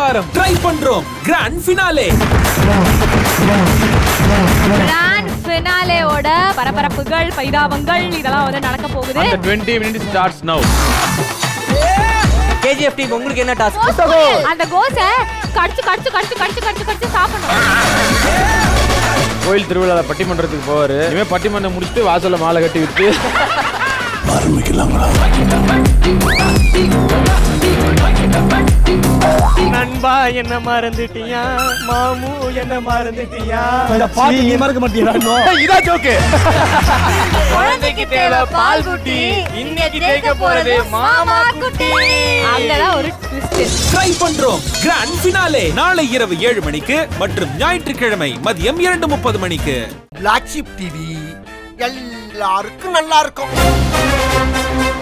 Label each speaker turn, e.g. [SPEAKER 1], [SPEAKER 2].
[SPEAKER 1] வாரம் ட்ரை பண்றோம் grand finale
[SPEAKER 2] grand ஃபினாலேவோட பரபரப்புகள் பைதாபங்கள் இதெல்லாம் வந்து நடக்க போகுது
[SPEAKER 3] அந்த 20 minutes starts now
[SPEAKER 4] KGF team உங்களுக்கு என்ன டாஸ்க்
[SPEAKER 2] கோஸ் புரியல். அந்த கோஸை கடிச்சு கடிச்சு கடிச்சு கடிச்சு கடிச்சு கடிச்சு சாப்பிடணும்
[SPEAKER 3] கோயில் திருவிழால பட்டிமன்றத்துக்கு போவாரு இனிமே பட்டிமன்றம் முடிச்சுட்டு வாசல்ல மாலை கட்டி விட்டு
[SPEAKER 4] நண்பா என்ன மறந்துட்டியா மாமு என்ன மறந்துட்டியா
[SPEAKER 5] இந்த பாட்டு நீ மறக்க மாட்டீங்களா
[SPEAKER 3] இதான் ஜோக்கு
[SPEAKER 2] குழந்தைக்கு தேவை பால் குட்டி இன்னைக்கு தேய்க்க போறது மாமா குட்டி அங்கதான் ஒரு ட்விஸ்ட்
[SPEAKER 1] ட்ரை பண்றோம் கிராண்ட் ஃபினாலே நாளை இரவு ஏழு மணிக்கு மற்றும் ஞாயிற்றுக்கிழமை மதியம் இரண்டு முப்பது மணிக்கு
[SPEAKER 6] பிளாக் ஷிப் டிவி எல்லாருக்கும் நல்லா இருக்கும்